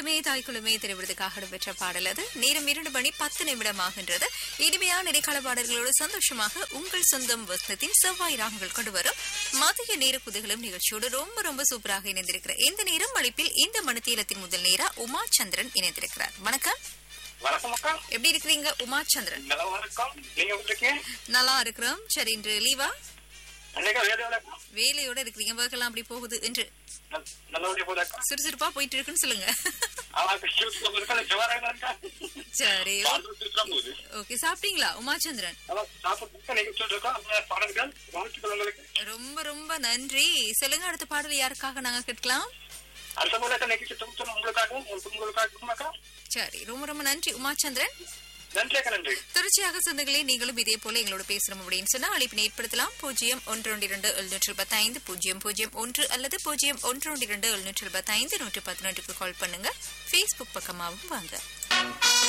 குலமே தாய் குலமே திரைவிடுவதற்காக இடம்பெற்ற பாடல் அது நேரம் இரண்டு மணி பத்து நிமிடம் ஆகின்றது இனிமையான இடைக்கால பாடல்களோடு சந்தோஷமாக உங்கள் சொந்தம் வசனத்தின் செவ்வாய் ராகங்கள் கொண்டு வரும் மதிய நேர குதிகளும் நிகழ்ச்சியோடு ரொம்ப ரொம்ப சூப்பராக இணைந்திருக்கிற இந்த நேரம் அழைப்பில் இந்த மணித்தீரத்தின் முதல் நேரா உமா சந்திரன் இணைந்திருக்கிறார் வணக்கம் வணக்கம் அக்கா எப்படி இருக்கிறீங்க உமா சந்திரன் நல்லா வணக்கம் நீங்க எப்படி இருக்கீங்க நல்லா இருக்கிறோம் சரி இன்று லீவா அன்னைக்கா வேலையோட வேலையோட இருக்கிறீங்க ஒர்க் எல்லாம் அப்படி போகுது என்று நல்லபடியா போதா அக்கா சுறுசுறுப்பா போயிட்டு இருக்குன்னு சொல்லுங்க ஆமா கிறிஸ்துவ இருக்கா ஜவாரங்க இருக்கா சரி பாடுறதுக்கு போகுது ஓகே சாப்பிட்டீங்களா உமாச்சந்திரன் அதான் சாப்பிட்டு நீங்க சொல்லிருக்கோம் அந்த பாடல்கள் வாழ்த்துக்கள் உங்களுக்கு ரொம்ப ரொம்ப நன்றி சொல்லுங்க அடுத்த பாடல் யாருக்காக நாங்க கேட்கலாம் அடுத்த முறை நிகழ்ச்சி தொகுத்து உங்களுக்காக உங்களுக்காக அக்கா சரி ரொம்ப ரொம்ப நன்றி உமாச்சந்திரன் நன்றி அக்கா நன்றி தொடர்ச்சியாக சொந்தங்களே நீங்களும் இதே போல எங்களோட பேசணும் அப்படின்னு சொன்னா அழைப்பினை ஏற்படுத்தலாம் பூஜ்ஜியம் ஒன்று ஒன்று இரண்டு எழுநூற்று இருபத்தைந்து பூஜ்ஜியம் பூஜ்ஜியம் ஒன்று அல்லது பூஜ்ஜியம் ஒன்று ஒன்று இரண்டு எழுநூற்று இருபத்தைந்து நூற்று பதினொன்றுக்கு கால் பண்ணுங்க ஃபேஸ்புக் பக்கமாகவும் வாங்க